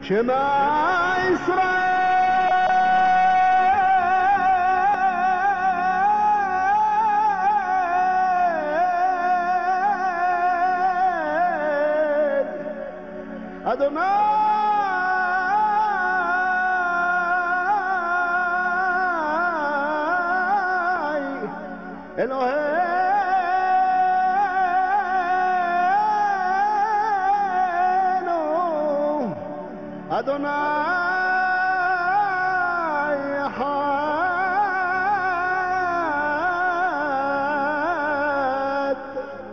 שמע ישראל אדוני אלוהינו אדוני אחד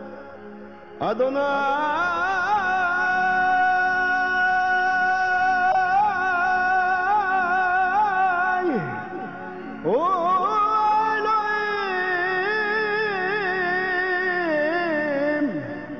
אדוני הוא אלוהים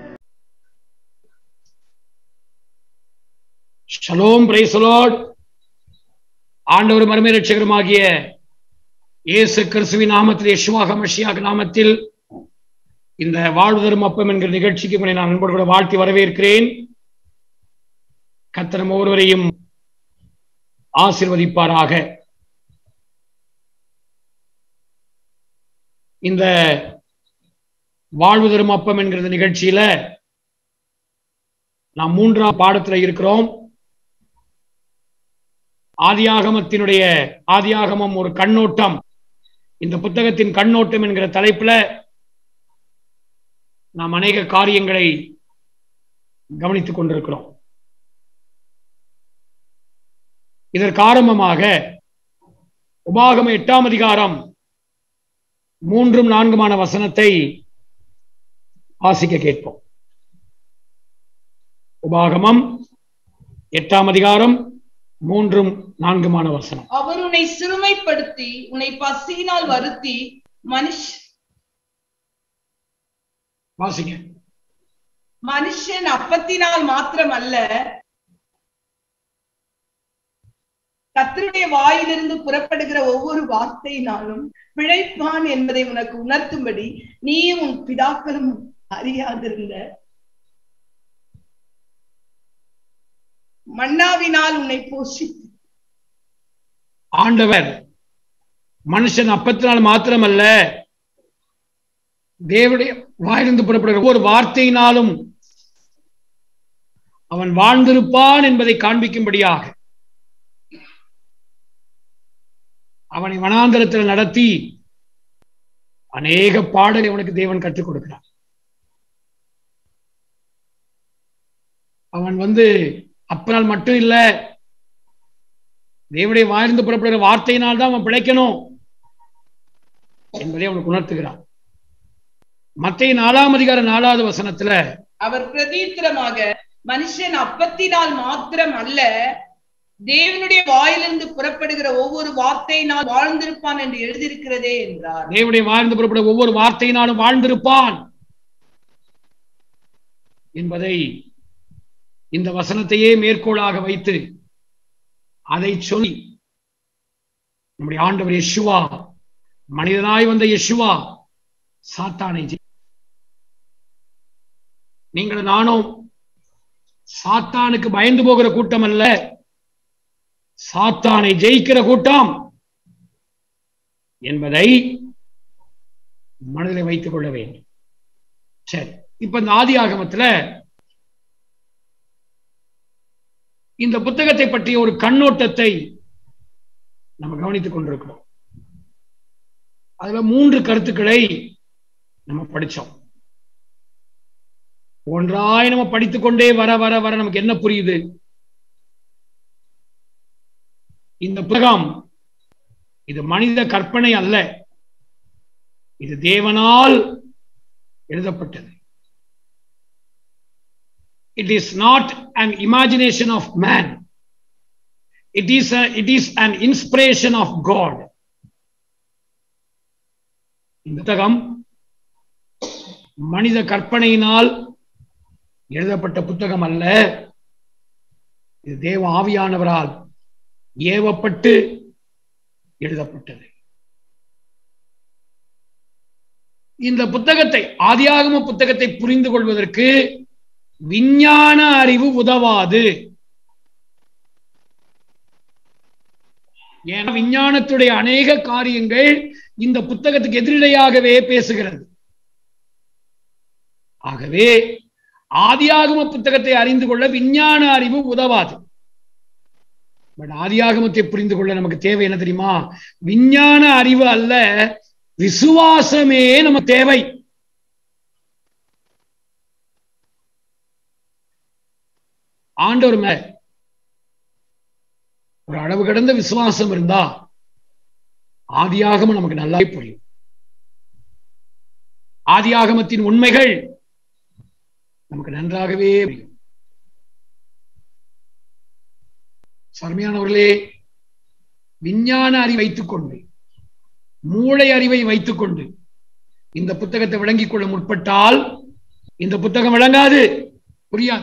shalom பிரைசலோட் ஆண்டவர் மருமை ரட்சகருமாகிய இயேசு கிறிஸ்துவின் நாமத்தில் யெஷுவாக மஷியாக நாமத்தில் இந்த வாழ்வுதரும் அப்பம் என்கிற நிகழ்ச்சிக்கு உங்களை நான் அன்போடு கூட வாழ்த்தி வரவேற்கிறேன் கத்தனம் ஒவ்வொருவரையும் ஆசிர்வதிப்பாராக இந்த வாழ்வுதரும் அப்பம் என்கிற இந்த நிகழ்ச்சியில நாம் மூன்றாம் பாடத்துல இருக்கிறோம் ஆதியாகமத்தினுடைய ஆதியாகமம் ஒரு கண்ணோட்டம் இந்த புத்தகத்தின் கண்ணோட்டம் என்கிற தலைப்புல நாம் அநேக காரியங்களை கவனித்துக் கொண்டிருக்கிறோம் இதற்கு ஆரம்பமாக உபாகம எட்டாம் அதிகாரம் மூன்றும் நான்குமான வசனத்தை வாசிக்க கேட்போம் உபாகமம் எட்டாம் அதிகாரம் மூன்றும் நான்குமான வசனம் அவர் உன்னை சிறுமைப்படுத்தி உன்னை பசியினால் வருத்தி மனுஷ வாசிங்க மனுஷன் அப்பத்தினால் மாத்திரம் அல்ல கத்தருடைய வாயிலிருந்து புறப்படுகிற ஒவ்வொரு வார்த்தையினாலும் பிழைப்பான் என்பதை உனக்கு உணர்த்தும்படி நீயும் உன் பிதாக்களும் அறியாதிருந்த மன்னாவினால் உன்னை போஷித்து ஆண்டவர் மனுஷன் அப்பத்தினால் மாத்திரமல்ல தேவனுடைய வாயிலிருந்து புறப்படுகிற ஒவ்வொரு வார்த்தையினாலும் அவன் வாழ்ந்திருப்பான் என்பதை காண்பிக்கும்படியாக அவனை வனாந்தரத்தில் நடத்தி அநேக பாடலை அவனுக்கு தேவன் கற்றுக் கொடுக்கிறார் அவன் வந்து அப்பனால் மட்டும் இல்ல தேவனுடைய வாயிலிருந்து புறப்படுகிற வார்த்தையினால் தான் அவன் பிழைக்கணும் என்பதை அவனுக்கு உணர்த்துகிறான் மத்திய நாலாம் அதிகார நாலாவது வசனத்துல அவர் பிரதீத்திரமாக மனுஷன் அப்பத்தினால் மாத்திரம் அல்ல தேவனுடைய வாயிலிருந்து புறப்படுகிற ஒவ்வொரு வார்த்தையினால் வாழ்ந்திருப்பான் என்று எழுதியிருக்கிறதே என்றார் தேவனுடைய வாயிலிருந்து புறப்பட ஒவ்வொரு வார்த்தையினாலும் வாழ்ந்திருப்பான் என்பதை இந்த வசனத்தையே மேற்கோளாக வைத்து அதை சொல்லி நம்முடைய ஆண்டவர் யெஷுவா மனிதனாய் வந்த யெஷுவா சாத்தானை ஜெயி- நீங்கள் நானும் சாத்தானுக்கு பயந்து போகிற கூட்டம் அல்ல சாத்தானை ஜெயிக்கிற கூட்டம் என்பதை மனதில் வைத்துக் கொள்ள வேண்டும் சரி இப்ப இந்த ஆதி ஆகமத்துல இந்த புத்தகத்தை பற்றிய ஒரு கண்ணோட்டத்தை நம்ம கவனித்துக் கொண்டிருக்கிறோம் அதுல மூன்று கருத்துக்களை நம்ம படிச்சோம் ஒன்றாய் நம்ம படித்துக் கொண்டே வர வர வர நமக்கு என்ன புரியுது இந்த புத்தகம் இது மனித கற்பனை அல்ல இது தேவனால் எழுதப்பட்டது it is not an imagination of man it is it is an inspiration of God இந்த புத்தகம் மனித கற்பனையினால் எழுதப்பட்ட புத்தகம் அல்ல இது தேவ ஆவியானவரால் ஏவப்பட்டு எழுதப்பட்டது இந்த புத்தகத்தை ஆதியாகம புத்தகத்தை புரிந்து கொள்வதற்கு விஞ்ஞான அறிவு உதவாது ஏன்னா விஞ்ஞானத்துடைய அநேக காரியங்கள் இந்த புத்தகத்துக்கு எதிரிடையாகவே பேசுகிறது ஆகவே ஆதியாகம புத்தகத்தை அறிந்து கொள்ள விஞ்ஞான அறிவு உதவாது பட் ஆதியாகமத்தை புரிந்து கொள்ள நமக்கு தேவை என்ன தெரியுமா விஞ்ஞான அறிவு அல்ல விசுவாசமே நமக்கு தேவை ஆண்டவர் மேல ஒரு அளவு கடந்த விசுவாசம் இருந்தா ஆதியாகமம் நமக்கு நல்லாவே புரியும் ஆதியாகமத்தின் உண்மைகள் நமக்கு நன்றாகவே புரியும் சர்மையானவர்களே விஞ்ஞான அறிவை வைத்துக் கொண்டு மூளை அறிவை வைத்துக் கொண்டு இந்த புத்தகத்தை விளங்கிக் கொள்ள முற்பட்டால் இந்த புத்தகம் விளங்காது புரியாது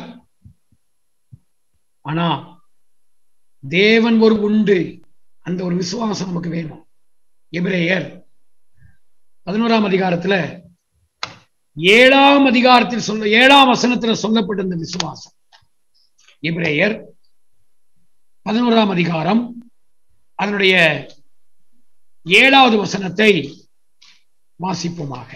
ஆனா தேவன் ஒரு உண்டு அந்த ஒரு விசுவாசம் நமக்கு வேணும் எபிரேயர் பதினோராம் அதிகாரத்துல ஏழாம் அதிகாரத்தில் சொல்ல ஏழாம் வசனத்துல சொல்லப்பட்ட இந்த விசுவாசம் எபிரேயர் பதினோராம் அதிகாரம் அதனுடைய ஏழாவது வசனத்தை வாசிப்போமாக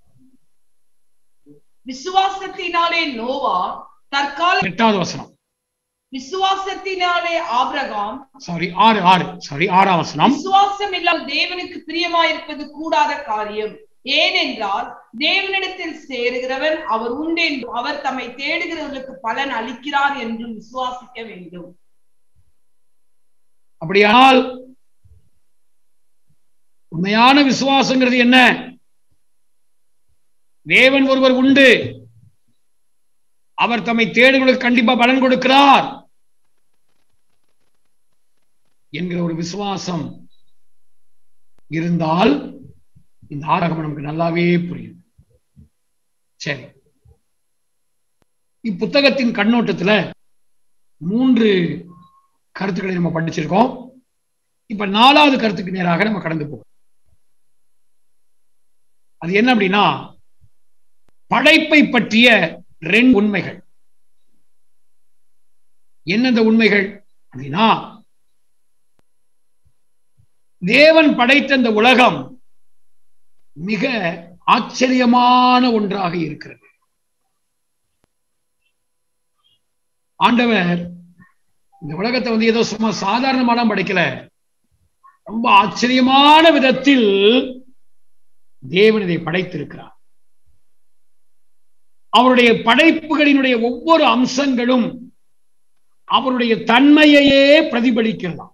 விசுவாசத்தினாலே நோவா தற்கால எட்டாவது வசனம் விசுவாசத்தினாலே ஆபிரகாம் சாரி ஆறு ஆறு சாரி ஆறாம் வசனம் விசுவாசம் இல்லாமல் தேவனுக்கு பிரியமாயிருப்பது கூடாத காரியம் ஏனென்றால் தேவனிடத்தில் சேருகிறவன் அவர் உண்டு என்றும் அவர் தம்மை தேடுகிறவர்களுக்கு பலன் அளிக்கிறார் என்றும் விசுவாசிக்க வேண்டும் அப்படியானால் உண்மையான விசுவாசங்கிறது என்ன தேவன் ஒருவர் உண்டு அவர் தம்மை தேடுகளுக்கு கண்டிப்பா பலன் கொடுக்கிறார் என்கிற ஒரு விசுவாசம் இருந்தால் இந்த ஆரகம் நமக்கு நல்லாவே புரியும் சரி இப்புத்தகத்தின் கண்ணோட்டத்துல மூன்று கருத்துக்களை நம்ம படிச்சிருக்கோம் இப்ப நாலாவது கருத்துக்கு நேராக நம்ம கடந்து போவோம் அது என்ன அப்படின்னா படைப்பை பற்றிய ரெண்டு உண்மைகள் என்னெந்த உண்மைகள் அப்படின்னா தேவன் படைத்த இந்த உலகம் மிக ஆச்சரியமான ஒன்றாக இருக்கிறது ஆண்டவர் இந்த உலகத்தை வந்து ஏதோ சும்மா சாதாரணமான படைக்கல ரொம்ப ஆச்சரியமான விதத்தில் தேவன் இதை படைத்திருக்கிறார் அவருடைய படைப்புகளினுடைய ஒவ்வொரு அம்சங்களும் அவருடைய தன்மையையே பிரதிபலிக்கிறதாம்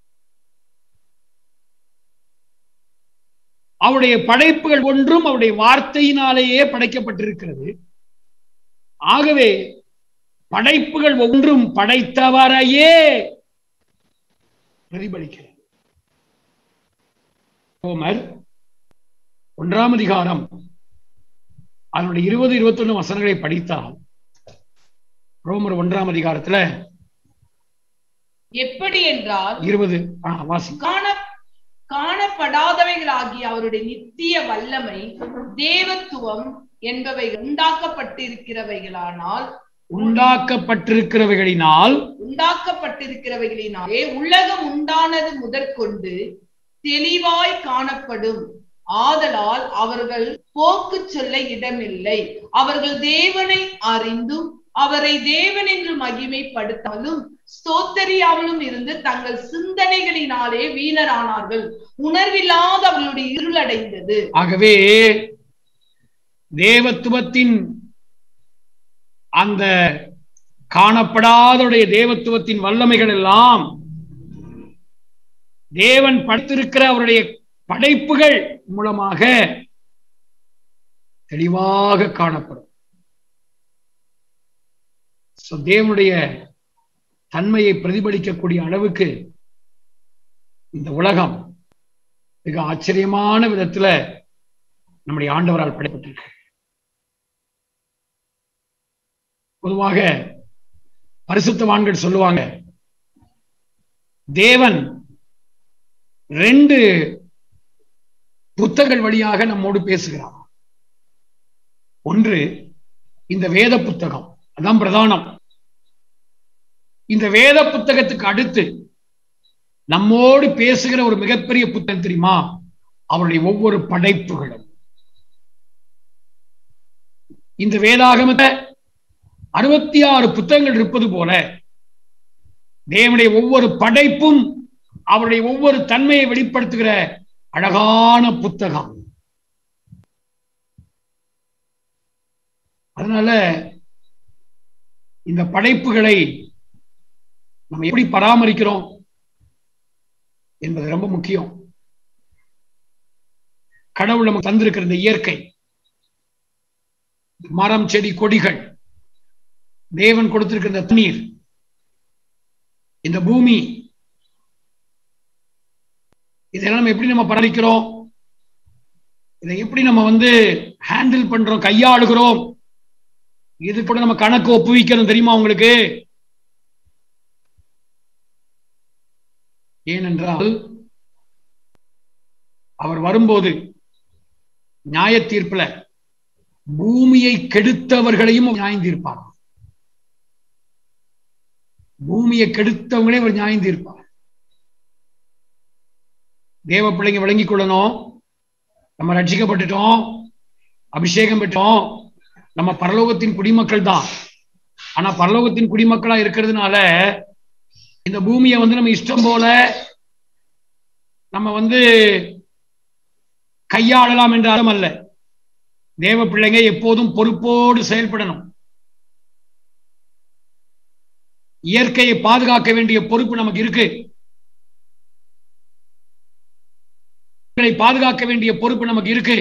அவருடைய படைப்புகள் ஒன்றும் அவருடைய வார்த்தையினாலேயே படைக்கப்பட்டிருக்கிறது ஆகவே படைப்புகள் ஒன்றும் படைத்தவரையே பிரதிபலிக்கிறது ரோமர் ஒன்றாம் அதிகாரம் அதனுடைய இருபது இருபத்தொன்னு வசனங்களை படித்தால் ரோமர் ஒன்றாம் அதிகாரத்துல எப்படி என்றால் இருபது ஆ, வாசி காண காணப்படாதவைகளாகிய அவருடைய நித்திய வல்லமை தேவத்துவம் என்பவை உண்டாக்கப்பட்டிருக்கிறவைகளானால் உண்டாக்கப்பட்டிருக்கிறவைகளினால் உண்டாக்கப்பட்டிருக்கிறவைகளினாலே உலகம் உண்டானது முதற்கொண்டு தெளிவாய் காணப்படும் ஆதலால் அவர்கள் போக்கு சொல்ல இடமில்லை அவர்கள் தேவனை அறிந்தும் அவரை தேவன் என்று மகிமைப்படுத்தாலும் ஸ்தோத்தரியாமலும் இருந்து தங்கள் சிந்தனைகளினாலே வீணரானார்கள் உணர்வில்லாத அவர்களுடைய இருளடைந்தது ஆகவே தேவத்துவத்தின் அந்த காணப்படாதோடைய தேவத்துவத்தின் வல்லமைகள் எல்லாம் தேவன் படைத்திருக்கிற அவருடைய படைப்புகள் மூலமாக தெளிவாக காணப்படும் So, தேவனுடைய தன்மையை பிரதிபலிக்கக்கூடிய அளவுக்கு இந்த உலகம் மிக ஆச்சரியமான விதத்துல நம்முடைய ஆண்டவரால் படைக்கப்பட்டிருக்கு பொதுவாக பரிசுத்தவான்கள் சொல்லுவாங்க தேவன் ரெண்டு புத்தகங்கள் வழியாக நம்மோடு பேசுகிறார் ஒன்று இந்த வேத புத்தகம் அதான் பிரதானம் இந்த வேத புத்தகத்துக்கு அடுத்து நம்மோடு பேசுகிற ஒரு மிகப்பெரிய புத்தகம் தெரியுமா அவருடைய ஒவ்வொரு படைப்புகளும் இந்த வேதாகமத்தை அறுபத்தி ஆறு புத்தகங்கள் இருப்பது போல தேவனுடைய ஒவ்வொரு படைப்பும் அவருடைய ஒவ்வொரு தன்மையை வெளிப்படுத்துகிற அழகான புத்தகம் அதனால இந்த படைப்புகளை நம்ம எப்படி பராமரிக்கிறோம் என்பது ரொம்ப முக்கியம் கடவுள் நமக்கு தந்திருக்கிற இந்த இயற்கை மரம் செடி கொடிகள் தேவன் கொடுத்திருக்கிற இந்த தண்ணீர் இந்த பூமி இதெல்லாம் நம்ம எப்படி நம்ம பராமரிக்கிறோம் இதை எப்படி நம்ம வந்து ஹேண்டில் பண்றோம் கையாளுகிறோம் இது கூட நம்ம கணக்கு ஒப்புவிக்கணும் தெரியுமா உங்களுக்கு ஏனென்றால் அவர் வரும்போது நியாய தீர்ப்புல பூமியை கெடுத்தவர்களையும் நியாயம் தீர்ப்பார் பூமியை கெடுத்தவங்களே அவர் நியாயம் தீர்ப்பார் தேவ பிள்ளைங்க விளங்கிக் கொள்ளணும் நம்ம ரட்சிக்கப்பட்டுட்டோம் அபிஷேகம் பெற்றோம் நம்ம பரலோகத்தின் குடிமக்கள் தான் ஆனா பரலோகத்தின் குடிமக்களா இருக்கிறதுனால இந்த பூமியை வந்து நம்ம இஷ்டம் போல நம்ம வந்து கையாளலாம் என்ற அர்த்தம் அல்ல தேவ பிள்ளைங்க எப்போதும் பொறுப்போடு செயல்படணும் இயற்கையை பாதுகாக்க வேண்டிய பொறுப்பு நமக்கு இருக்கு பாதுகாக்க வேண்டிய பொறுப்பு நமக்கு இருக்கு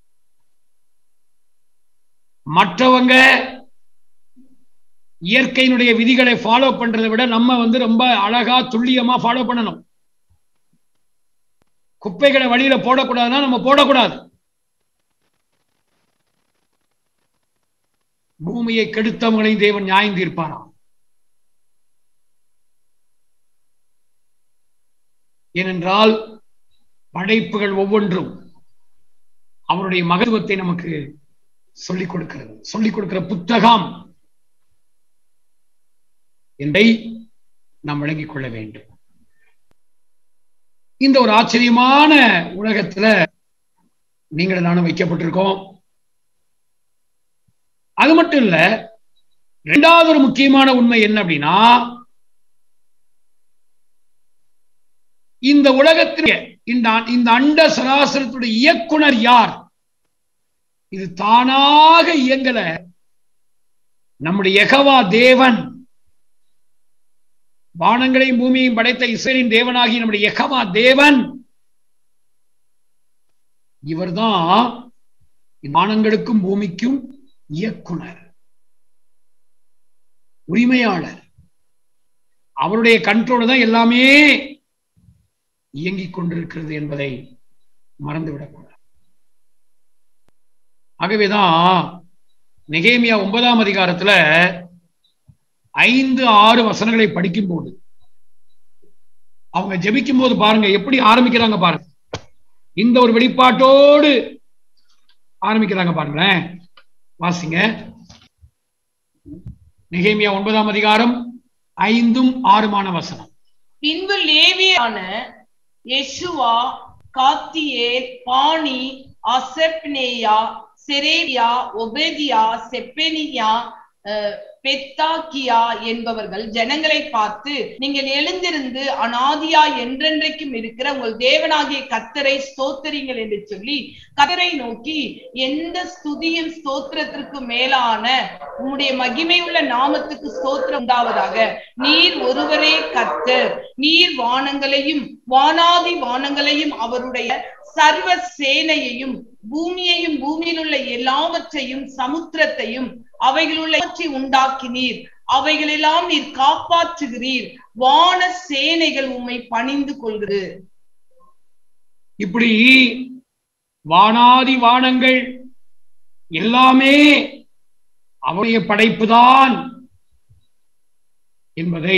மற்றவங்க இயற்கையினுடைய விதிகளை ஃபாலோ பண்றதை விட நம்ம வந்து ரொம்ப அழகா துல்லியமா ஃபாலோ பண்ணணும் குப்பைகளை வழியில போடக்கூடாதுன்னா நம்ம போடக்கூடாது பூமியை கெடுத்தவங்களையும் தேவன் நியாயம் தீர்ப்பாராம் ஏனென்றால் படைப்புகள் ஒவ்வொன்றும் அவருடைய மகத்துவத்தை நமக்கு சொல்லிக் கொடுக்கிறது சொல்லிக் கொடுக்கிற புத்தகம் என்பதை நாம் விளங்கிக் கொள்ள வேண்டும் இந்த ஒரு ஆச்சரியமான உலகத்துல நீங்கள் நானும் வைக்கப்பட்டிருக்கோம் அது மட்டும் இல்ல இரண்டாவது ஒரு முக்கியமான உண்மை என்ன அப்படின்னா இந்த உலகத்தில் இந்த இந்த அண்ட சராசரத்துடைய இயக்குனர் யார் இது தானாக இயங்கல நம்முடைய எகவா தேவன் வானங்களையும் பூமியையும் படைத்த இஸ்ரேலின் தேவனாகி நம்முடைய எகவா தேவன் இவர்தான் வானங்களுக்கும் பூமிக்கும் இயக்குனர் உரிமையாளர் அவருடைய கண்ட்ரோல் தான் எல்லாமே இயங்கிக் கொண்டிருக்கிறது என்பதை மறந்துவிடக்கூடாது ஆகவேதான் நெகேமியா ஒன்பதாம் அதிகாரத்துல ஐந்து ஆறு வசனங்களை படிக்கும் போது அவங்க ஜெபிக்கும் போது பாருங்க எப்படி ஆரம்பிக்கிறாங்க பாருங்க இந்த ஒரு வெளிப்பாட்டோடு ஆரம்பிக்கிறாங்க பாருங்களேன் வாசிங்க நெகேமியா ஒன்பதாம் அதிகாரம் ஐந்தும் ஆறுமான வசனம் பின்பு லேவியான யெஷுவா காத்தியேல் பாணி அசெப்னேயா செரேரியா ஒபேதியா செப்பெனியா அஹ், பெத்தாக்கியா என்பவர்கள் ஜனங்களை பார்த்து நீங்கள் எழுந்திருந்து அனாதியா என்றென்றைக்கும் இருக்கிற உங்கள் தேவனாகிய கத்தரை ஸ்தோத்தரிங்கள் என்று சொல்லி கத்தரை நோக்கி எந்த ஸ்துதியும் ஸ்தோத்திரத்திற்கு மேலான உம்முடைய மகிமையுள்ள நாமத்துக்கு ஸ்தோத்திரம் உண்டாவதாக நீர் ஒருவரே கர்த்தர் நீர் வானங்களையும் வானாதி வானங்களையும் அவருடைய சர்வ சேனையையும் பூமியையும் பூமியில் உள்ள எல்லாவற்றையும் சமுத்திரத்தையும் அவைகளுள்ள உண்டாக்கினீர் அவைகளெல்லாம் நீர் காப்பாற்றுகிறீர் வான சேனைகள் உம்மை பணிந்து கொள்கிறது இப்படி வானாதி வானங்கள் எல்லாமே அவருடைய படைப்புதான் என்பதை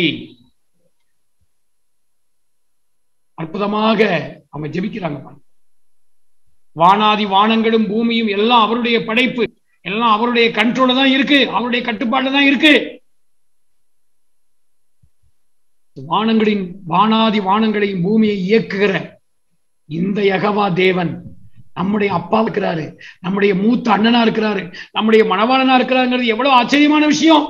அற்புதமாக அவங்க ஜெபிக்கிறாங்க பாருங்க. வானாதி வானங்களும் பூமியும் எல்லாம் அவருடைய படைப்பு எல்லாம் அவருடைய கண்ட்ரோல தான் இருக்கு அவருடைய கட்டுப்பாடுல தான் இருக்கு வானங்களின் வானாதி வானங்களையும் பூமியை இயக்குகிற இந்த யகவா தேவன் நம்முடைய அப்பா இருக்கிறாரு நம்முடைய மூத்த அண்ணனா இருக்கிறாரு நம்முடைய மணவாளனா இருக்கிறாருங்கிறது எவ்வளவு ஆச்சரியமான விஷயம்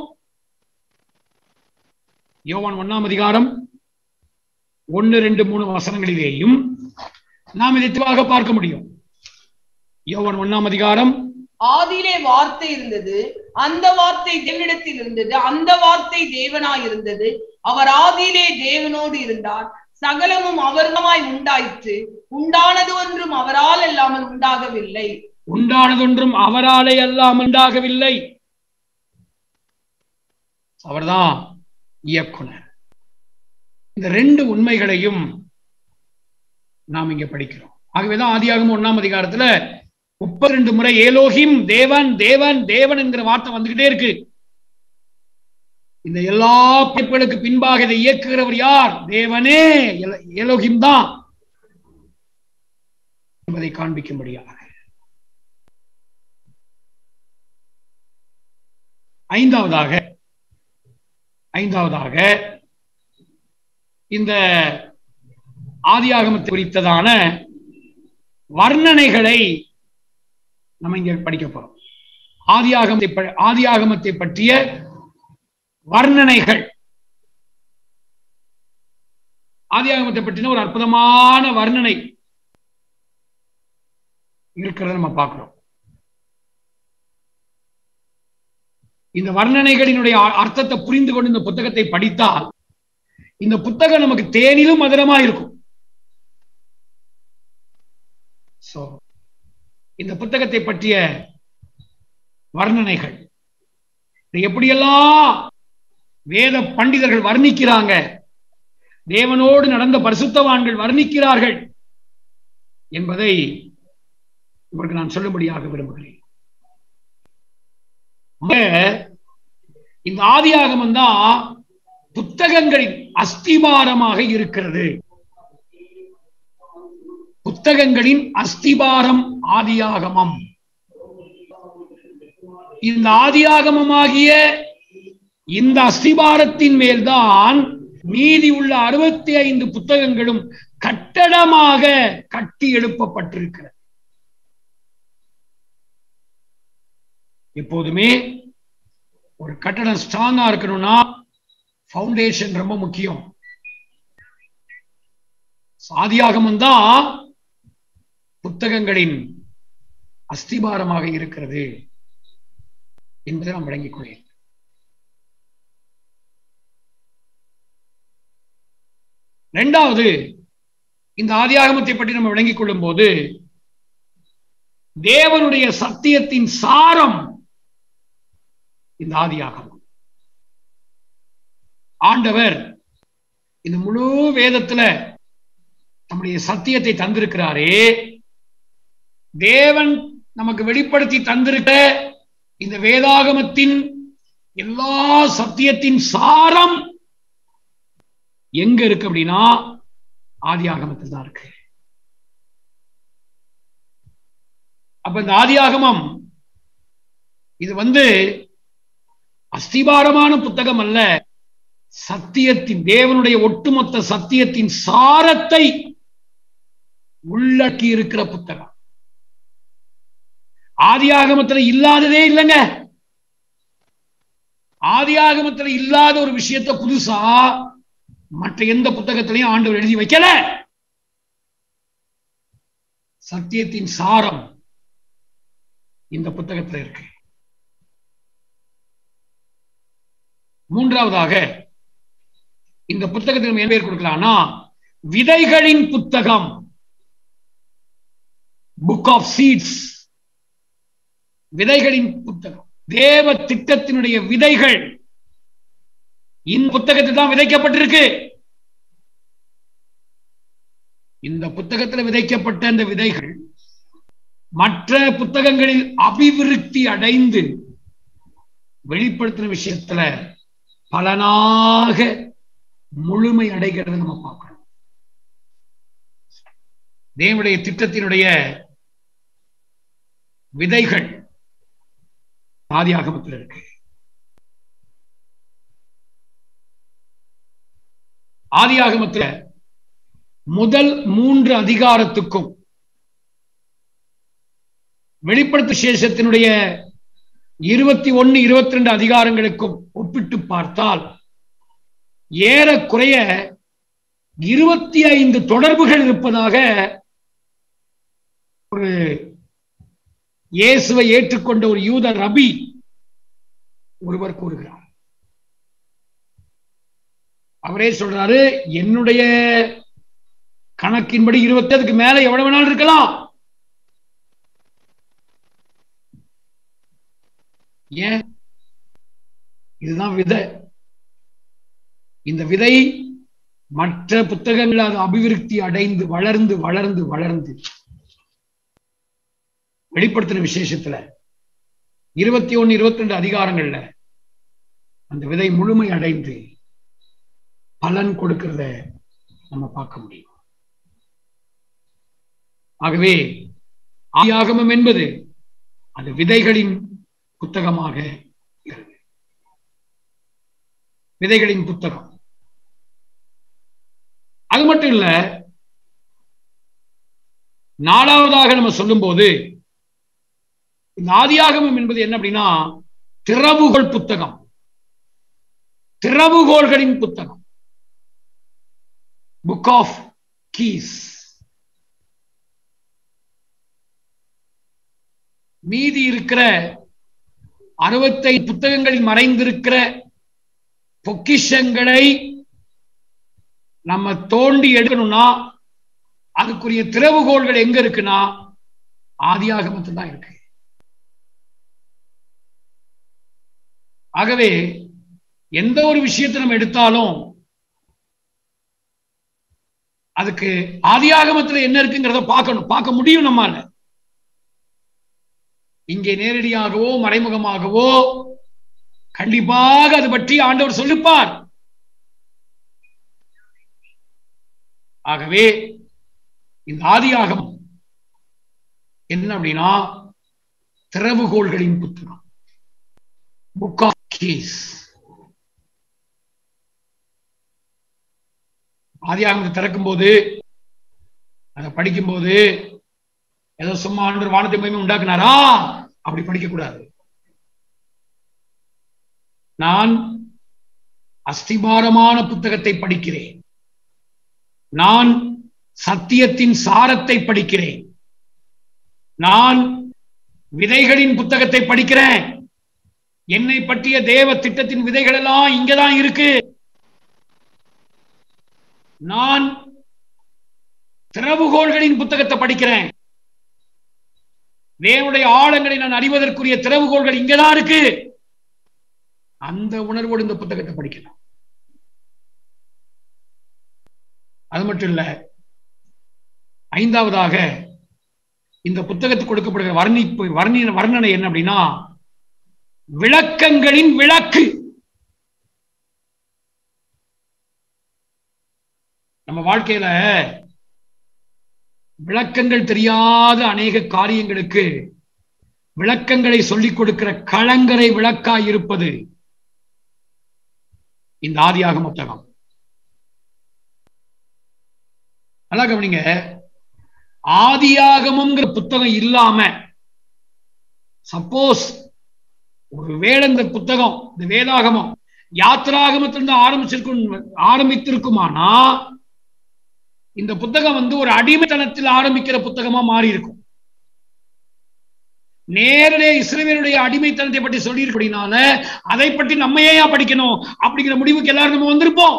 யோவான் ஒண்ணாம் அதிகாரம் ஒன்னு ரெண்டு மூணு வசனங்களிலேயும் நாம் இதை தெளிவாக பார்க்க முடியும் யோவான் ஒண்ணாம் அதிகாரம் ஆதியிலே வார்த்தை இருந்தது அந்த வார்த்தை தேவனிடத்தில் இருந்தது அந்த வார்த்தை தேவனாய் இருந்தது அவர் ஆதியிலே தேவனோடு இருந்தார் சகலமும் அவர்மாய் உண்டாயிற்று உண்டானது ஒன்றும் அவரால் இல்லாமல் உண்டாகவில்லை உண்டானதொன்றும் அவராலே எல்லாம் உண்டாகவில்லை அவர்தான் இயக்குனர் இந்த ரெண்டு உண்மைகளையும் நாம் இங்க படிக்கிறோம் ஆகவேதான் ஆதியாகமம் ஒண்ணாம் அதிகாரத்துல முப்பத்தி ரெண்டு முறை ஏலோகிம் தேவன் தேவன் தேவன் என்கிற வார்த்தை வந்துகிட்டே இருக்கு இந்த எல்லா படைப்புகளுக்கு பின்பாக இதை இயக்குகிறவர் யார் தேவனே எல- ஏலோகிம் தான் என்பதை காண்பிக்கும்படியாக ஐந்தாவதாக ஐந்தாவதாக இந்த ஆதியாகமத்தை குறித்ததான வர்ணனைகளை நம்ம இங்க படிக்க போறோம் ஆதியாகமத்தை ப- ஆதியாகமத்தை பற்றிய வர்ணனைகள் ஆதியாகமத்தை பற்றின ஒரு அற்புதமான வர்ணனை இருக்கிறத நம்ம பார்க்கிறோம் இந்த வர்ணனைகளினுடைய அ- அர்த்தத்தை புரிந்து கொண்டு இந்த புத்தகத்தை படித்தால் இந்த புத்தகம் நமக்கு தேனிலும் மதுரமா இருக்கும் சோ இந்த புத்தகத்தை பற்றிய வர்ணனைகள் இதை எப்படியெல்லாம் வேத பண்டிதர்கள் வர்ணிக்கிறாங்க தேவனோடு நடந்த பரிசுத்தவான்கள் வர்ணிக்கிறார்கள் என்பதை உங்களுக்கு நான் சொல்லும்படியாக விரும்புகிறேன் ஆக, இந்த ஆதியாகமம் தான் புத்தகங்களின் அஸ்திபாரமாக இருக்கிறது புத்தகங்களின் அஸ்திபாரம் ஆதியாகமம் இந்த ஆதியாகமமாகிய இந்த அஸ்திபாரத்தின் மேல்தான் மீதி உள்ள அறுபத்தி ஐந்து புத்தகங்களும் கட்டடமாக கட்டி எழுப்பப்பட்டிருக்கிறது எப்போதுமே ஒரு கட்டடம் ஸ்ட்ராங்கா இருக்கணும்னா ஃபவுண்டேஷன் ரொம்ப முக்கியம் ஆதியாகமம் தான் புத்தகங்களின் அஸ்திபாரமாக இருக்கிறது என்பதை நாம் விளங்கிக் கொள்கிறேன் இரண்டாவது இந்த ஆதியாகமத்தை பற்றி நம்ம விளங்கிக் கொள்ளும் போது தேவனுடைய சத்தியத்தின் சாரம் இந்த ஆதியாகமம் ஆண்டவர் இந்த முழு வேதத்துல நம்முடைய சத்தியத்தை தந்திருக்கிறாரே தேவன் நமக்கு வெளிப்படுத்தி தந்திருக்க இந்த வேதாகமத்தின் எல்லா சத்தியத்தின் சாரம் எங்க இருக்கு அப்படின்னா ஆதியாகமத்தில் தான் இருக்கு அப்ப இந்த ஆதியாகமம் இது வந்து அஸ்திபாரமான புத்தகம் அல்ல சத்தியத்தின் தேவனுடைய ஒட்டுமொத்த சத்தியத்தின் சாரத்தை உள்ளடக்கி இருக்கிற புத்தகம் ஆதியாகமத்துல இல்லாததே இல்லைங்க ஆதியாகமத்துல இல்லாத ஒரு விஷயத்தை புதுசா மற்ற எந்த புத்தகத்திலையும் ஆண்டவர் எழுதி வைக்கல சத்தியத்தின் சாரம் இந்த புத்தகத்துல இருக்கு மூன்றாவதாக இந்த புத்தகத்துக்கு நம்ம என்ன பேர் கொடுக்கலாம்னா விதைகளின் புத்தகம் புக் ஆஃப் சீட்ஸ் விதைகளின் புத்தகம் தேவ திட்டத்தினுடைய விதைகள் இந்த புத்தகத்தில் தான் விதைக்கப்பட்டிருக்கு இந்த புத்தகத்தில் விதைக்கப்பட்ட அந்த விதைகள் மற்ற புத்தகங்களில் அபிவிருத்தி அடைந்து வெளிப்படுத்தின விஷயத்துல பலனாக முழுமை அடைகிறத நம்ம பார்க்கணும் தேவனுடைய திட்டத்தினுடைய விதைகள் ஆதியாகமத்தில் இருக்கு ஆதியாகமத்துல முதல் மூன்று அதிகாரத்துக்கும் வெளிப்படுத்த சேஷத்தினுடைய இருபத்தி ஒன்னு இருபத்தி ரெண்டு அதிகாரங்களுக்கும் ஒப்பிட்டு பார்த்தால் ஏறக்குறைய இருபத்தி ஐந்து தொடர்புகள் இருப்பதாக ஒரு இயேசுவை ஏற்றுக்கொண்ட ஒரு யூத ரபி ஒருவர் கூறுகிறார் அவரே சொல்றாரு என்னுடைய கணக்கின்படி இருபத்தி அதுக்கு மேல எவ்வளவு வேணாலும் இருக்கலாம் ஏன் இதுதான் விதை இந்த விதை மற்ற புத்தகங்கள் அது அபிவிருத்தி அடைந்து வளர்ந்து வளர்ந்து வளர்ந்து வெளிப்படுத்தின விசேஷத்துல இருபத்தி ஒன்னு இருபத்தி ரெண்டு அதிகாரங்கள்ல அந்த விதை முழுமை அடைந்து பலன் கொடுக்கிறத நம்ம பார்க்க முடியும் ஆகவே ஆதியாகமம் என்பது அது விதைகளின் புத்தகமாக இருக்கிறது விதைகளின் புத்தகம் அது மட்டும் இல்ல நாலாவதாக நம்ம சொல்லும்போது இந்த ஆதியாகமம் என்பது என்ன அப்படின்னா திறவுகோல் புத்தகம் திறவுகோள்களின் புத்தகம் புக் ஆஃப் கீஸ் மீதி இருக்கிற அறுபத்தை புத்தகங்களில் மறைந்திருக்கிற பொக்கிஷங்களை நம்ம தோண்டி எடுக்கணும்னா அதுக்குரிய திறவுகோள்கள் எங்க இருக்குன்னா ஆதியாகமத்தில் தான் இருக்கு ஆகவே எந்த ஒரு விஷயத்தை நம்ம எடுத்தாலும் அதுக்கு ஆதியாகமத்துல என்ன இருக்குங்கிறத பார்க்கணும் பார்க்க முடியும் நம்மால இங்கே நேரடியாகவோ மறைமுகமாகவோ கண்டிப்பாக அது பற்றி ஆண்டவர் சொல்லிப்பார் ஆகவே இந்த ஆதியாகம் என்ன அப்படின்னா திறவுகோள்களின் புத்தகம் புக் ஆஃப் கீஸ் ஆதியாகமத்தை திறக்கும் போது அதை படிக்கும் போது ஏதோ சும்மா ஆண்டு வானத்தை மகிமை உண்டாக்குனாரா அப்படி படிக்க கூடாது நான் அஸ்திபாரமான புத்தகத்தை படிக்கிறேன் நான் சத்தியத்தின் சாரத்தை படிக்கிறேன் நான் விதைகளின் புத்தகத்தை படிக்கிறேன் என்னை பற்றிய தேவ திட்டத்தின் விதைகள் எல்லாம் இங்கதான் இருக்கு நான் திறவுகோள்களின் புத்தகத்தை படிக்கிறேன் தேவனுடைய ஆழங்களை நான் அறிவதற்குரிய திறவுகோள்கள் இங்கதான் இருக்கு அந்த உணர்வோடு இந்த புத்தகத்தை படிக்கலாம் அது மட்டும் இல்ல ஐந்தாவதாக இந்த புத்தகத்துக்கு கொடுக்கப்படுகிற வர்ணிப்பு வர்ணி வர்ணனை என்ன அப்படின்னா விளக்கங்களின் விளக்கு நம்ம வாழ்க்கையில விளக்கங்கள் தெரியாத அநேக காரியங்களுக்கு விளக்கங்களை சொல்லிக் கொடுக்கிற களங்கரை விளக்காய் இருப்பது இந்த ஆதியாக புத்தகம் நல்லா கவனிங்க ஆதியாகமம்ங்கிற புத்தகம் இல்லாம சப்போஸ் ஒருவேளை இந்த புத்தகம் இந்த வேதாகமம் யாத்திராகமத்திலிருந்து ஆரம்பிச்சிருக்கும் ஆரம்பித்திருக்குமானா இந்த புத்தகம் வந்து ஒரு அடிமைத்தனத்தில் ஆரம்பிக்கிற புத்தகமா மாறி இருக்கும் நேரடியே இஸ்ரேலுடைய அடிமைத்தனத்தை பற்றி சொல்லியிருக்கடினால அதை பற்றி நம்ம ஏன் படிக்கணும் அப்படிங்கிற முடிவுக்கு எல்லாரும் நம்ம வந்திருப்போம்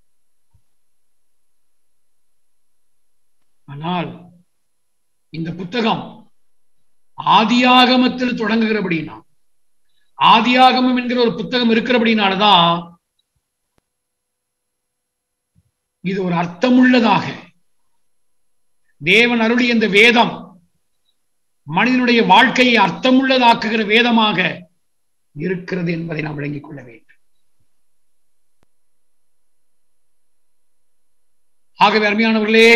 ஆனால் இந்த புத்தகம் ஆதியாகமத்தில் தொடங்குகிறபடினா ஆதியாகமம் என்கிற ஒரு புத்தகம் இருக்கிறபடினாலதான் இது ஒரு அர்த்தமுள்ளதாக தேவன் அருளிய இந்த வேதம் மனிதனுடைய வாழ்க்கையை அர்த்தமுள்ளதாக்குகிற வேதமாக இருக்கிறது என்பதை நாம் விளங்கிக் கொள்ள வேண்டும் ஆகவே அருமையானவர்களே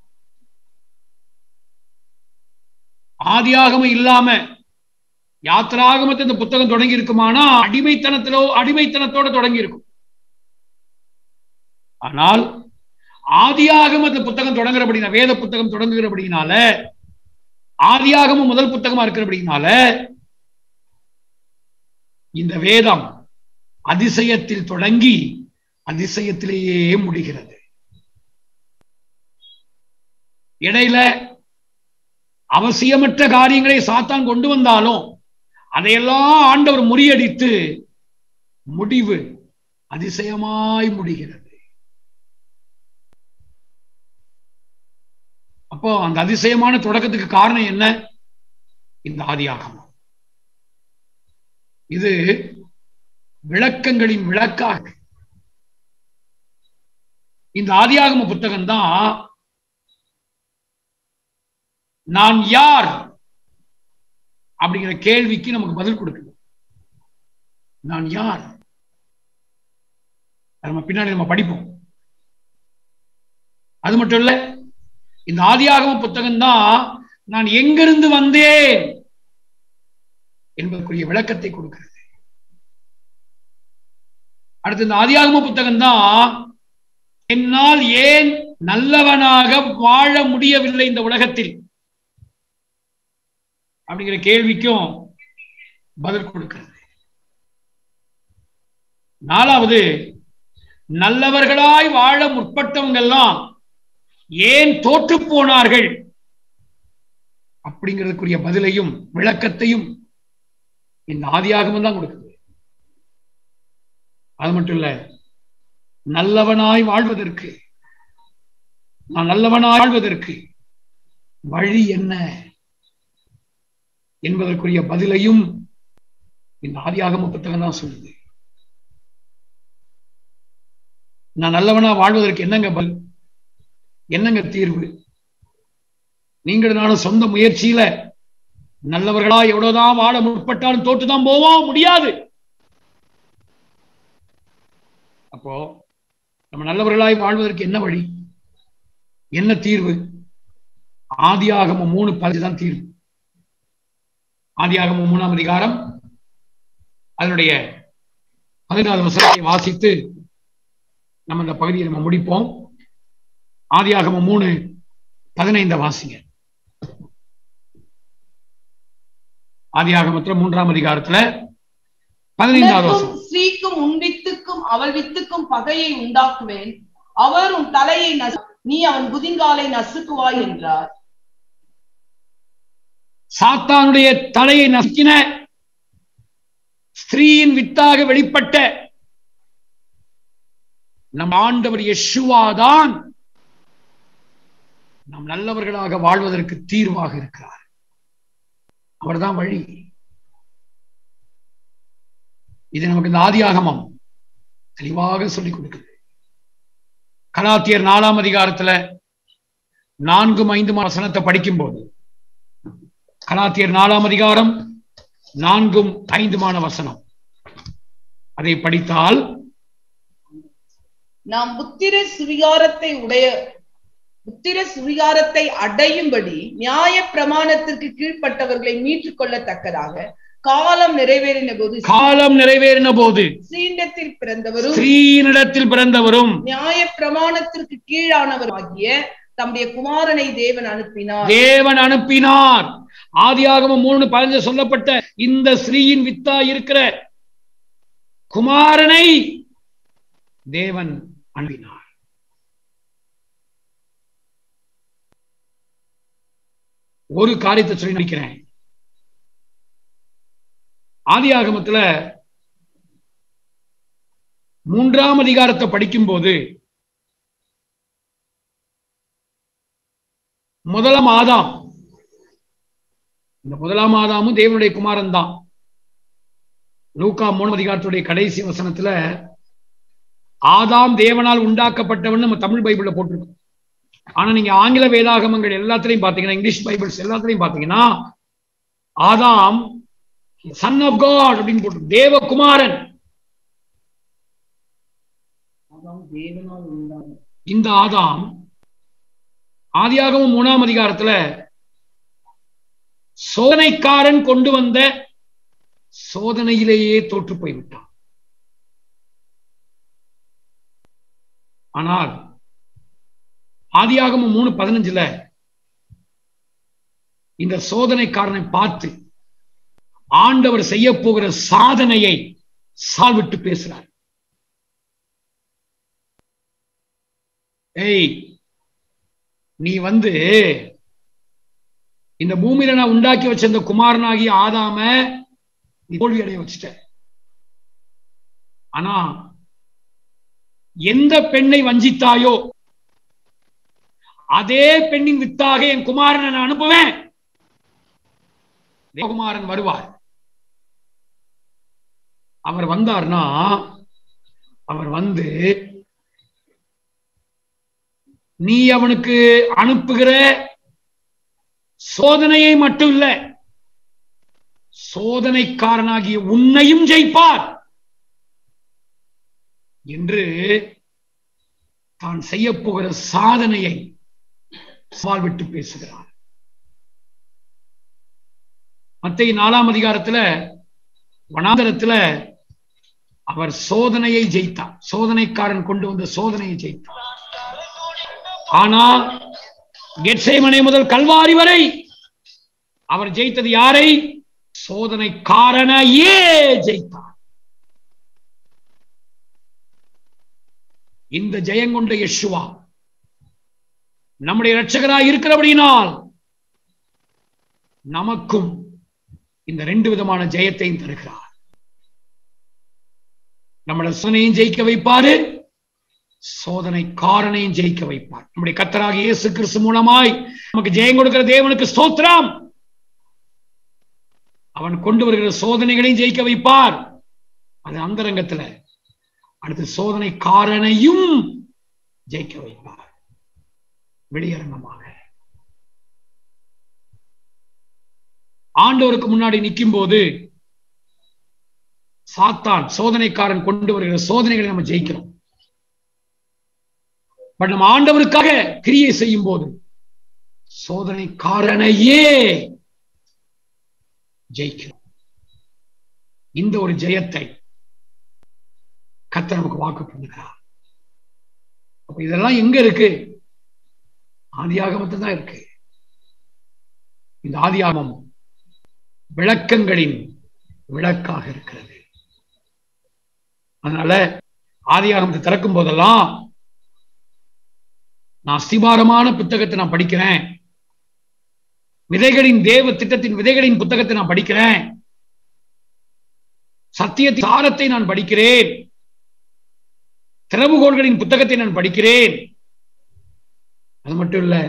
ஆதியாகமம் இல்லாம யாத்திராகமத்தை இந்த புத்தகம் தொடங்கி இருக்குமானா அடிமைத்தனத்திலோ அடிமைத்தனத்தோட தொடங்கி இருக்கும் ஆனால் ஆதியாகம புத்தகம் தொடங்குறபடினா வேத புத்தகம் தொடங்குகிறபடினால ஆதியாகம முதல் புத்தகமா இருக்கிறபடினால இந்த வேதம் அதிசயத்தில் தொடங்கி அதிசயத்திலேயே முடிகிறது இடையில அவசியமற்ற காரியங்களை சாத்தான் கொண்டு வந்தாலும் அதையெல்லாம் ஆண்டவர் முறியடித்து முடிவு அதிசயமாய் முடிகிறது அப்போ அந்த அதிசயமான தொடக்கத்துக்கு காரணம் என்ன இந்த ஆதியாகமம் இது விளக்கங்களின் விளக்காக இந்த ஆதியாகம புத்தகம் தான் நான் யார் அப்படிங்கிற கேள்விக்கு நமக்கு பதில் கொடுக்குது நான் யார் நம்ம பின்னாடி நம்ம படிப்போம் அது மட்டும் இல்ல இந்த ஆதியாகம புத்தகம் தான் நான் எங்கிருந்து வந்தேன் என்பதற்குரிய விளக்கத்தை கொடுக்கிறது அடுத்து இந்த ஆதியாகம புத்தகம் தான் என்னால் ஏன் நல்லவனாக வாழ முடியவில்லை இந்த உலகத்தில் அப்படிங்கிற கேள்விக்கும் பதில் கொடுக்கிறது நாலாவது நல்லவர்களாய் வாழ முற்பட்டவங்க எல்லாம் ஏன் தோற்று போனார்கள் அப்படிங்கிறதுக்குரிய பதிலையும் விளக்கத்தையும் இந்த ஆதியாகமம் தான் கொடுக்குது அது மட்டும் இல்ல நல்லவனாய் வாழ்வதற்கு நான் நல்லவனாய் வாழ்வதற்கு வழி என்ன என்பதற்குரிய பதிலையும் இந்த ஆதியாகம புத்தகம் தான் சொல்லுது நான் நல்லவனா வாழ்வதற்கு என்னங்க பதில் என்னங்க தீர்வு நீங்கள் நானும் சொந்த முயற்சியில நல்லவர்களா எவ்வளவுதான் வாழ முற்பட்டாலும் தோற்றுதான் போவோம் முடியாது அப்போ நம்ம நல்லவர்களாய் வாழ்வதற்கு என்ன வழி என்ன தீர்வு ஆதியாகம மூணு பதிவு தான் தீர்வு ஆதியாகம மூணாம் அதிகாரம் அதனுடைய பதினாறு வசனத்தை வாசித்து நம்ம இந்த பகுதியை நம்ம முடிப்போம் ஆதியாகம மூணு பதினைந்த வாசிங்க ஆதியாகமத்துல மூன்றாம் அதிகாரத்துல பதினைந்தாவது உனக்கும் வசனம் ஸ்ரீக்கும் உன் வித்துக்கும் அவள் வித்துக்கும் பகையை உண்டாக்குவேன் அவர் உன் தலையை நசு- நீ அவன் குதிங்காலை நசுக்குவாய் என்றார் சாத்தானுடைய தலையை நசுக்கின ஸ்திரீயின் வித்தாக வெளிப்பட்ட நம் ஆண்டவர் யெஷுவாதான் நாம் நல்லவர்களாக வாழ்வதற்கு தீர்வாக இருக்கிறார் அவர்தான் வழி இது நமக்கு இந்த ஆதியாகமம் தெளிவாக சொல்லிக் கொடுக்குது கலாத்தியர் நாலாம் அதிகாரத்துல நான்கும் ஐந்து வசனத்தை படிக்கும்போது கலாத்தியர் நாலாம் அதிகாரம் நான்கும் ஐந்துமான வசனம் அதை படித்தால் நாம் புத்திர சுவிகாரத்தை உடைய புத்திர சுவிகாரத்தை அடையும்படி நியாய பிரமாணத்திற்கு கீழ்ப்பட்டவர்களை மீட்டுக் கொள்ளத்தக்கதாக காலம் நிறைவேறின போது காலம் நிறைவேறின போது சீண்டத்தில் பிறந்தவரும் ஸ்திரீனிடத்தில் பிறந்தவரும் நியாய பிரமாணத்திற்கு கீழானவர் ஆகிய தம்முடைய குமாரனை தேவன் அனுப்பினார் தேவன் அனுப்பினார் ஆதியாகமம் மூணு பதினஞ்சு சொல்லப்பட்ட இந்த ஸ்ரீயின் வித்தா இருக்கிற குமாரனை தேவன் அனுப்பினார் ஒரு காரியத்தை சொல்லி நினைக்கிறேன் ஆதியாகமத்துல மூன்றாம் அதிகாரத்தை படிக்கும்போது முதலாம் ஆதாம் இந்த முதலாம் ஆதாமும் தேவனுடைய குமாரன் தான் லூக்கா மூணு அதிகாரத்துடைய கடைசி வசனத்துல ஆதாம் தேவனால் உண்டாக்கப்பட்டவன் நம்ம தமிழ் பைபிள்ல போட்டிருக்கோம் ஆனா நீங்க ஆங்கில வேதாகமங்கள் எல்லாத்துலயும் பாத்தீங்கன்னா இங்கிலீஷ் பைபிள்ஸ் எல்லாத்துலயும் பாத்தீங்கன்னா ஆதாம் சன் ஆஃப் காட் அப்படின்னு போட்டு தேவகுமாரன் இந்த ஆதாம் ஆதியாகமம் மூணாம் அதிகாரத்துல சோதனைக்காரன் கொண்டு வந்த சோதனையிலேயே தோற்று போய்விட்டான் ஆனால் ஆதியாகமம் மூணு பதினஞ்சுல இந்த சோதனைக்காரனை பார்த்து ஆண்டவர் செய்ய போகிற சாதனையை சால்விட்டு பேசுறார் ஏய் நீ வந்து இந்த பூமியில நான் உண்டாக்கி வச்ச இந்த குமாரனாகி ஆதாம நீ தோல்வி அடைய வச்சுட்ட ஆனா எந்த பெண்ணை வஞ்சித்தாயோ அதே பெண்ணின் வித்தாக என் குமாரனை நான் அனுப்புவேன் தேவகுமாரன் வருவார் அவர் வந்தார்னா அவர் வந்து நீ அவனுக்கு அனுப்புகிற சோதனையை மட்டும் இல்ல சோதனைக்காரனாகிய உன்னையும் ஜெயிப்பார் என்று தான் செய்ய போகிற சாதனையை சவால் விட்டு பேசுகிறார் மத்திய நாலாம் அதிகாரத்துல வனாந்தரத்துல அவர் சோதனையை ஜெயித்தார் சோதனைக்காரன் கொண்டு வந்த சோதனையை ஜெயித்தார் ஆனா கெட்சேமனை முதல் கல்வாரி வரை அவர் ஜெயித்தது யாரை சோதனைக்காரனையே ஜெயித்தார் இந்த ஜெயங்கொண்ட யெஷுவா நம்முடைய இரட்சகராய் இருக்கிறபடியினால் நமக்கும் இந்த ரெண்டு விதமான ஜெயத்தையும் தருகிறார் நம்மள சோதனையும் ஜெயிக்க வைப்பாரு சோதனை காரனையும் ஜெயிக்க வைப்பார் நம்முடைய கத்தராக இயேசு கிறிஸ்து மூலமாய் நமக்கு ஜெயம் கொடுக்கிற தேவனுக்கு ஸ்தோத்திரம் அவன் கொண்டு வருகிற சோதனைகளையும் ஜெயிக்க வைப்பார் அது அந்தரங்கத்துல அடுத்து சோதனை காரனையும் ஜெயிக்க வைப்பார் வெளியரங்கமாக ஆண்டவருக்கு முன்னாடி நிற்கும் போது சாத்தான் சோதனைக்காரன் கொண்டு வருகிற சோதனைகளை நம்ம ஜெயிக்கிறோம் பட் நம்ம ஆண்டவருக்காக கிரியை செய்யும் போது சோதனைக்காரனையே ஜெயிக்கிறோம் இந்த ஒரு ஜெயத்தை கத்த நமக்கு வாக்கு பண்ணுகிறார் அப்ப இதெல்லாம் எங்க இருக்கு ஆதியாகமத்தில் தான் இருக்கு இந்த ஆதியாகமம் விளக்கங்களின் விளக்காக இருக்கிறது அதனால ஆதியாகமத்தை திறக்கும் போதெல்லாம் நான் அஸ்திபாரமான புத்தகத்தை நான் படிக்கிறேன் விதைகளின் தேவ திட்டத்தின் விதைகளின் புத்தகத்தை நான் படிக்கிறேன் சத்தியத்தின் சாரத்தை நான் படிக்கிறேன் திறவுகோள்களின் புத்தகத்தை நான் படிக்கிறேன் அது மட்டும் இல்ல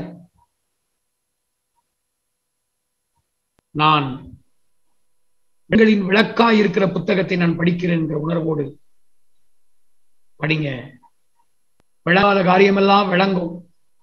நான் எங்களின் விளக்காய் இருக்கிற புத்தகத்தை நான் படிக்கிறேன் என்ற உணர்வோடு படிங்க விளங்காத காரியமெல்லாம் விளங்கும்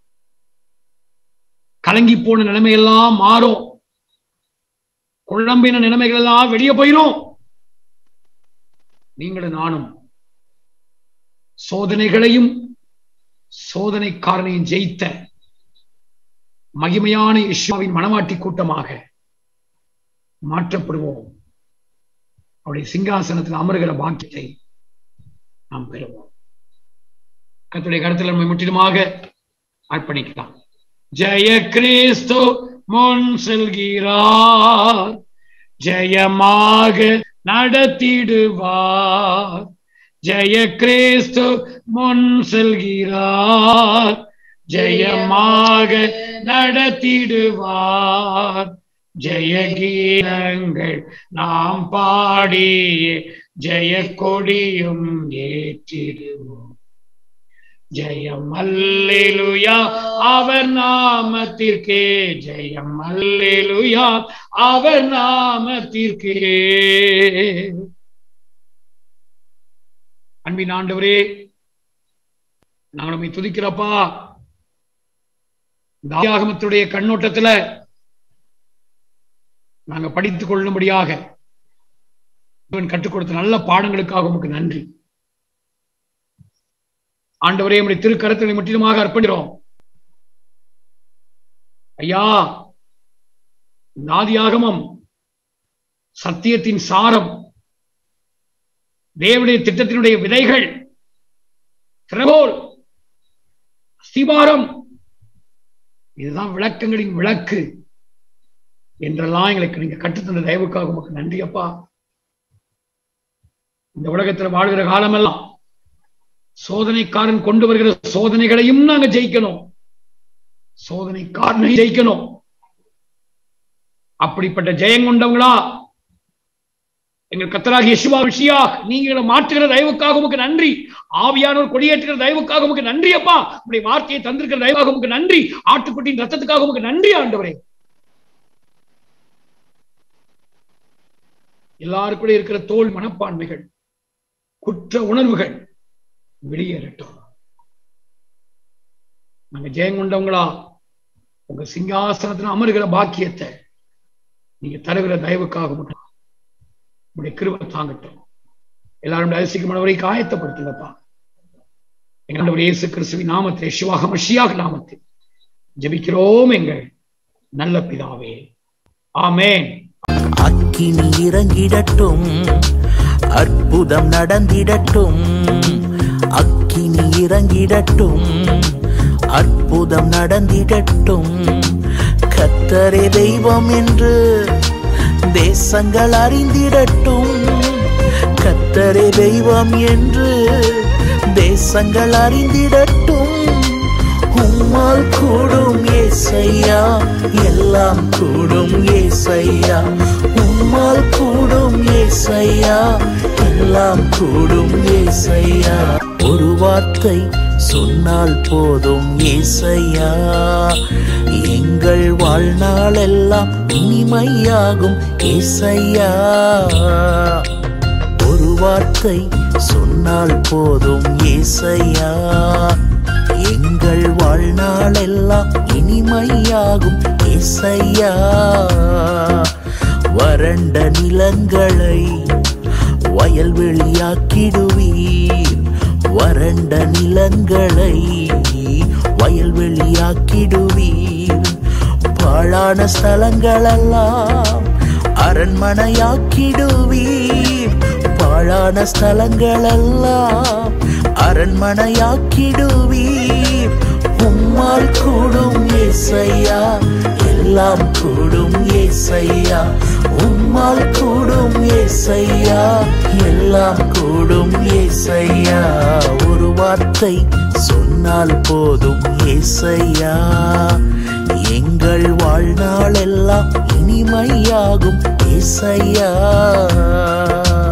கலங்கி போன நிலைமையெல்லாம் மாறும் குழம்பின நிலைமைகள் எல்லாம் வெளியே போயிடும் நீங்களும் நானும் சோதனைகளையும் சோதனைக்காரனையும் ஜெயித்த மகிமையான இஸ்வாவின் மனவாட்டி கூட்டமாக மாற்றப்படுவோம் அவருடைய சிங்காசனத்தில் அமருகிற பாக்கியத்தை நாம் பெறுவோம் கத்துடைய கருத்தில் நம்மை முற்றிலுமாக அர்ப்பணிக்கலாம் ஜெய கிறிஸ்து முன் செல்கிறார் ஜெயமாக நடத்திடுவார் ஜெய கிறிஸ்து முன் செல்கிறார் ஜெயமாக நடத்திடுவார் ஜெய கீதங்கள் நாம் பாடிய ஜெய கொடியும் ஏற்றிடுவோம் ஜெயம் அல்லேலுயா அவர் நாமத்திற்கே ஜெயம் அல்லேலுயா அவர் நாமத்திற்கே அன்பின் ஆண்டவரே நாங்கள் நம்மை துதிக்கிறப்பா இந்த ஆகமத்துடைய கண்ணோட்டத்துல நாங்க படித்துக் கொள்ளும்படியாக இவன் கற்றுக் கொடுத்த நல்ல பாடங்களுக்காக உமக்கு நன்றி ஆண்டவரே நம்முடைய திருக்கரத்தை முற்றிலுமாக அர்ப்பணிக்கிறோம் ஐயா இந்த ஆதியாகமம் சத்தியத்தின் சாரம் தேவனுடைய திட்டத்தினுடைய விதைகள் திறகோல் அஸ்திவாரம் இதுதான் விளக்கங்களின் விளக்கு என்றெல்லாம் எங்களுக்கு நீங்க கற்றுத்தந்த தயவுக்காக உமக்கு நன்றி அப்பா இந்த உலகத்துல வாழ்கிற காலமெல்லாம் சோதனைக்காரன் கொண்டு வருகிற சோதனைகளையும் நாங்க ஜெயிக்கணும் சோதனைக்காரனை ஜெயிக்கணும் அப்படிப்பட்ட ஜெயம் கொண்டவங்களா எங்கள் கத்தராகிய யெஷுவா விஷயா நீங்க எங்களை மாற்றுகிற தயவுக்காக உமக்கு நன்றி ஆவியானவர் கொடியேற்றுகிற தயவுக்காக உமக்கு நன்றி அப்பா உங்களுடைய வார்த்தையை தந்திருக்கிற தயவாக உமக்கு நன்றி ஆட்டுக்குட்டியின் ரத்தத்துக்காக உமக்கு நன்றி ஆண்டவரே எல்லாருக்குள்ள இருக்கிற தோல் மனப்பான்மைகள் குற்ற உணர்வுகள் வெளியேறட்டும் நாங்க ஜெயம் கொண்டவங்களா உங்க சிங்காசனத்துல அமருகிற பாக்கியத்தை நீங்க தருகிற தயவுக்காக மட்டும் உங்களுடைய கிருபை தாங்கட்டும் எல்லாரும் ரசிக்கமானவரை காயத்தப்படுத்துங்கப்பா எங்களுடைய இயேசு கிறிஸ்துவின் நாமத்தில் சிவாக மஷியாக நாமத்தில் ஜெபிக்கிறோம் எங்கள் நல்ல பிதாவே ஆமென் அக்கினி இறங்கிடட்டும் அற்புதம் நடந்திடட்டும் அக்கினி இறங்கிடட்டும் அற்புதம் நடந்திடட்டும் கத்தரே தெய்வம் என்று தேசங்கள் அறிந்திடட்டும் கத்தரே தெய்வம் என்று தேசங்கள் அறிந்திடட்டும் உம்மால் கூடும் ஏசையா எல்லாம் கூடும் ஏசையா உம்மால் கூடும் ஏசையா எல்லாம் கூடும் ஏசையா ஒரு வார்த்தை சொன்னால் போதும் ஏசையா எங்கள் வாழ்நாள் எல்லாம் இனிமையாகும் ஏசையா ஒரு வார்த்தை சொன்னால் போதும் ஏசையா எங்கள் வாழ்நாள் எல்லாம் இனிமையாகும் ஏசையா வறண்ட நிலங்களை வயல்வெளியாக்கிடுவீர் வறண்ட நிலங்களை வயல்வெளியாக்கிடுவீர் பாழான ஸ்தலங்களெல்லாம் அரண்மனையாக்கிடுவீர் பாழான ஸ்தலங்களெல்லாம் அரண்மனையாக்கிடுவீர் உம்மால் கூடும் ஏசையா எல்லாம் கூடும் ஏசையா உம்மால் கூடும் ஏசையா எல்லாம் கூடும் ஏசையா ஒரு வார்த்தை சொன்னால் போதும் ஏசையா எங்கள் வாழ்நாள் எல்லாம் இனிமையாகும் ஏசையா